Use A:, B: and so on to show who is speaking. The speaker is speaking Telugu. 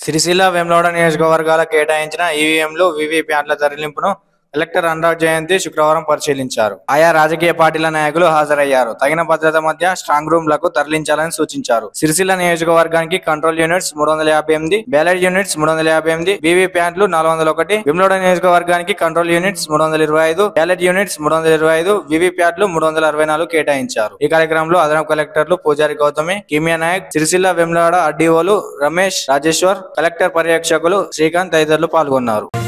A: సిరిసిల్ల వెమ్లవాడ నియోజకవర్గాల కేటాయించిన ఈవీఎంలు వీవీప్యాట్ల తరలింపును కలెక్టర్ అనురాగ్ జయంతి శుక్రవారం పరిశీలించారు ఆయా రాజకీయ పార్టీల నాయకులు హాజరయ్యారు తగిన భద్రత మధ్య స్ట్రాంగ్ రూమ్ లకు తరలించాలని సూచించారు సిరిసిల్ల నియోజకవర్గానికి కంట్రోల్ యూనిట్స్ మూడు వందల యాభై ఎనిమిది బ్యాలెట్ యూనిట్స్ మూడు వందల యాభై ఎనిమిది వీవీ ప్యాంట్లు నాలుగు వందల ఒకటి విమ్లోడ నియోజకవర్గానికి కంట్రోల్ యూనిట్స్ మూడు వందల ఇరవై ఐదు బ్యాలెట్ యూనిట్స్ మూడు వందల ఇరవై ఐదు వివి ప్యాట్లు మూడు వందల అరవై నాలుగు కేటాయించారు ఈ కార్యక్రమంలో అదనపు కలెక్టర్లు పూజారి గౌతమి కిమియా నాయక్ సిరిసిల్ల వెమ్లాడ అడ్డీఓలు రమేష్ రాజేశ్వర్ కలెక్టర్ పర్యవేక్షకులు శ్రీకాంత్ తదితరులు పాల్గొన్నారు